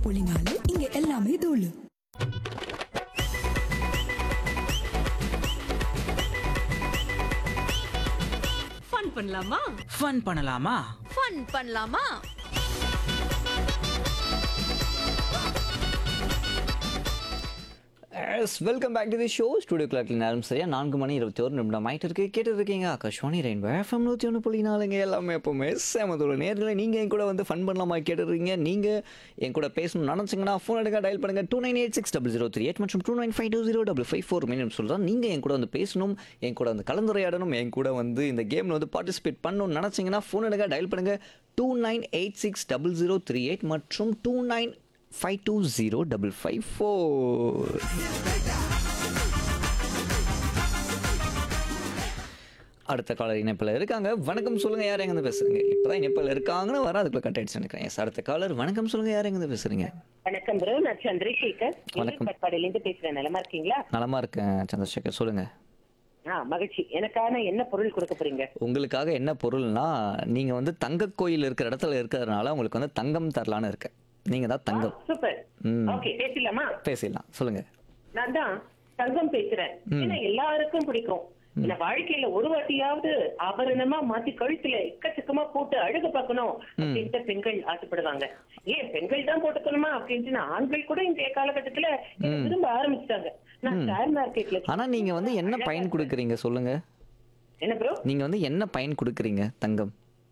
பொழினாலே இங்க எல்லாமே தூளு ஃபன் பண்ணலாமா ஃபன் பண்ணலாமா ஃபன் பண்ணலாமா yes welcome back to the show studio கிளாக்ல நேரம் சரியா நான்கு மணி இருபத்தி ஒரு நிமிடம் ஆயிட்டு இருக்கு கேட்டு இருக்கீங்க ஆகாஷ்வாணி ரெயின்போ எஃப்எம் நூற்றி ஒன்று புள்ளி நாலுங்க எல்லாமே எப்போவுமே சேமத்தோட நேர்களை நீங்கள் என் கூட வந்து ஃபன் பண்ணலாமா கேட்டுருக்கீங்க நீங்கள் என் கூட பேசணும்னு நினச்சிங்கன்னா ஃபோன் எடுக்க டயல் பண்ணுங்க two nine eight six double zero three eight மற்றும் two nine five two zero double five four minimum சொல்கிறேன் நீங்கள் என் கூட வந்து பேசணும் என் கூட வந்து கலந்துரையாடணும் என் கூட வந்து இந்த கேமில் வந்து பார்ட்டிசிபேட் பண்ணணும்னு நினச்சிங்கன்னா ஃபோன் எடுக்க டயல் பண்ணுங்க two nine eight six double zero three eight மற்றும் two nine five two zero double five four அடுத்த காலர் இணைப்பில் இருக்காங்க வணக்கம் சொல்லுங்க யார் எங்கேருந்து பேசுறீங்க இப்போதான் இணைப்பில் இருக்காங்கன்னு வர அதுக்குள்ள கட் ஆயிடுச்சு நினைக்கிறேன் Yes, அடுத்த காலர் வணக்கம் சொல்லுங்க யார் எங்கேருந்து பேசுறீங்க வணக்கம் ப்ரோ நான் சந்திரசேகர் வணக்கம். பட்பாடியில இருந்து பேசுறேன் நலமா இருக்கீங்களா நலமா இருக்கேன் சந்திரசேகர் சொல்லுங்க ஆ மகிழ்ச்சி எனக்கான என்ன பொருள் கொடுக்க போறீங்க உங்களுக்காக என்ன பொருள்னா நீங்க வந்து தங்க கோயில் இருக்கிற இடத்துல இருக்கிறதுனால உங்களுக்கு வந்து தங்கம் தரலான்னு இருக்கேன் நீங்க தான் தங்கம் சூப்பர் ம். ஓகே பேசலாமா பேசிடலாம் சொல்லுங்க நான் தான் தங்கம் பேசுறேன் ஏன்னா எல்லாருக்கும் பிடிக்கும் இந்த வாழ்க்கையில ஒரு வாட்டியாவது ஆபரணமா மாத்தி கழுத்துல எக்கச்சக்கமா போட்டு அழகு பார்க்கணும் அப்படின்ட்டு பெண்கள் ஆசைப்படுவாங்க ஏன் பெண்கள் தான் போட்டுக்கணுமா அப்படின்ட்டு ஆண்கள் கூட இந்த காலகட்டத்துல இதை விரும்ப ஆரம்பிச்சிட்டாங்க நான் ஷேர் மார்க்கெட்ல ஆனா நீங்க வந்து என்ன பயன் கொடுக்குறீங்க சொல்லுங்க என்ன ப்ரோ நீங்க வந்து என்ன பயன் கொடுக்குறீங்க தங்கம்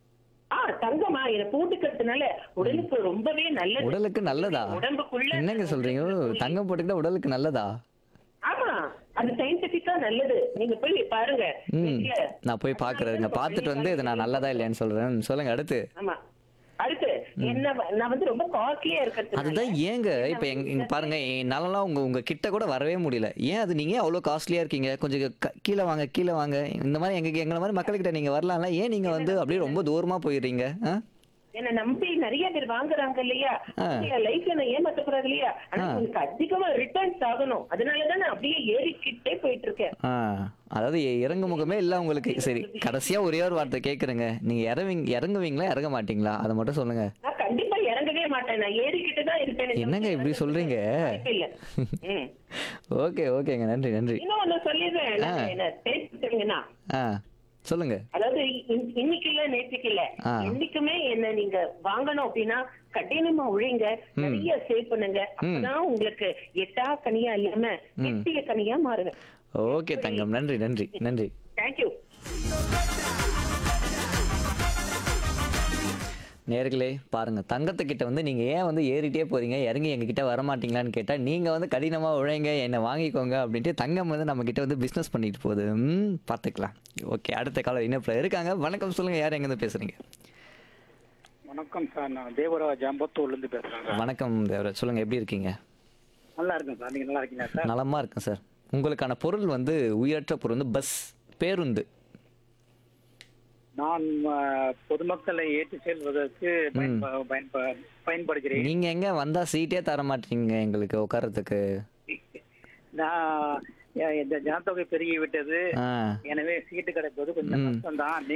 ஆ தங்கமா இத போட்டுக்கிறதுனால உடலுக்கு ரொம்பவே நல்லது உடலுக்கு நல்லதா உடம்புக்குள்ள என்னங்க சொல்றீங்க தங்கம் போட்டுக்கிட்டா உடலுக்கு நல்லதா ஆமா அது சயின்டிபிக்கா நல்லது நீங்க போய் பாருங்க ம் வீட்ல. நான் போய் பார்க்குறேங்க பார்த்துட்டு வந்து இதை நான் நல்லதா இல்லையான்னு சொல்றேன் சொல்லுங்க அடுத்து ஆமா அடுத்து என்ன வ- நான் வந்து ரொம்ப காஸ்ட்லியா இருக்கிறது அதுதான் ஏங்க இப்போ எங்க இங்க பாருங்க என்னாலலாம் உங்க உங்க கிட்ட கூட வரவே முடியல ஏன் அது நீங்க அவ்வளோ காஸ்ட்லியா இருக்கீங்க கொஞ்சம் க- கீழே வாங்க கீழே வாங்க இந்த மாதிரி எங்க எங்களை மாதிரி மக்கள்கிட்ட நீங்க வரலாம்ல ஏன் நீங்க வந்து அப்படியே ரொம்ப தூரமா போயிடுறீங்க ஆ? என்ன நம்பி நிறைய பேர் வாங்குறாங்க இல்லையா லைஃப்ல நான் ஏமாத்தக்கூடாது இல்லையா ஆனா உங்களுக்கு அதிகமா ரிட்டர்ன்ஸ் ஆகணும் அதனாலதான் நான் அப்படியே ஏறிக்கிட்டே போயிட்டு இருக்கேன் ஆ அதாவது இ- இறங்கு முகமே இல்லை உங்களுக்கு சரி கடைசியா ஒரே ஒரு வார்த்தை கேட்குறேங்க நீங்க இறங்குவீங்க இறங்குவீங்களா இறங்க மாட்டீங்களா அதை மட்டும் சொல்லுங்க நான் கண்டிப்பா இறங்கவே மாட்டேன் நான் ஏறிக்கிட்டு தான் இருப்பேன் என்னங்க இப்படி சொல்றீங்க இல்ல ம். ஓகே ஓகேங்க நன்றி நன்றி இன்னும் ஒண்ணு சொல்லிடுறேன் நான் என்ன பேசிட்டீங்கன்னா ஆ சொல்லுங்க அதாவது இன்- இன்னைக்கு இல்ல நேற்றுக்கு இல்ல ஆ. என்னைக்குமே என்ன நீங்க வாங்கணும் அப்படின்னா கடினமா உழைங்க நிறைய சேவ் பண்ணுங்க அப்பதான் உங்களுக்கு எட்டா கனியா இல்லாம எட்டிய கனியா மாறுங்க ஓகே தங்கம் நன்றி நன்றி நன்றி தேங்க்யூ நேர்களே பாருங்க தங்கத்துக்கிட்ட வந்து நீங்க ஏன் வந்து ஏறிட்டே போறீங்க இறங்கி எங்க கிட்ட வர மாட்டீங்களான்னு கேட்டா நீங்க வந்து கடினமா உழைங்க என்னை வாங்கிக்கோங்க அப்படின்ட்டு தங்கம் வந்து நம்ம கிட்ட வந்து பிசினஸ் பண்ணிட்டு போகுது ம் பார்த்துக்கலாம் ஓகே அடுத்த காலம் இணைப்பில் இருக்காங்க வணக்கம் சொல்லுங்க யார் எங்கேருந்து பேசுறீங்க வணக்கம் சார் நான் தேவராஜ் அம்பத்தூர்லேருந்து பேசுகிறேன் சார் வணக்கம் தேவராஜ் சொல்லுங்க எப்படி இருக்கீங்க நல்லா இருக்கேன் சார் நீங்கள் நல்லா இருக்கீங்களா சார் நலமா இருக்கேன் சார் உங்களுக்கான பொருள் வந்து உயிரற்ற பொருள் வந்து பஸ் பேருந்து நான் அஹ், பொதுமக்களை ஏற்றி செல்வதற்கு பயன்ப- பயன்ப- பயன்படுகிறேன் நீங்க எங்க வந்தா சீட்டே தர மாட்டீங்க எங்களுக்கு உட்கார்றதுக்கு நான் எ- இந்த ஜனத்தொகை பெருகி விட்டது ஆ எனவே சீட்டு கிடைப்பது கொஞ்சம் கஷ்டம் தான்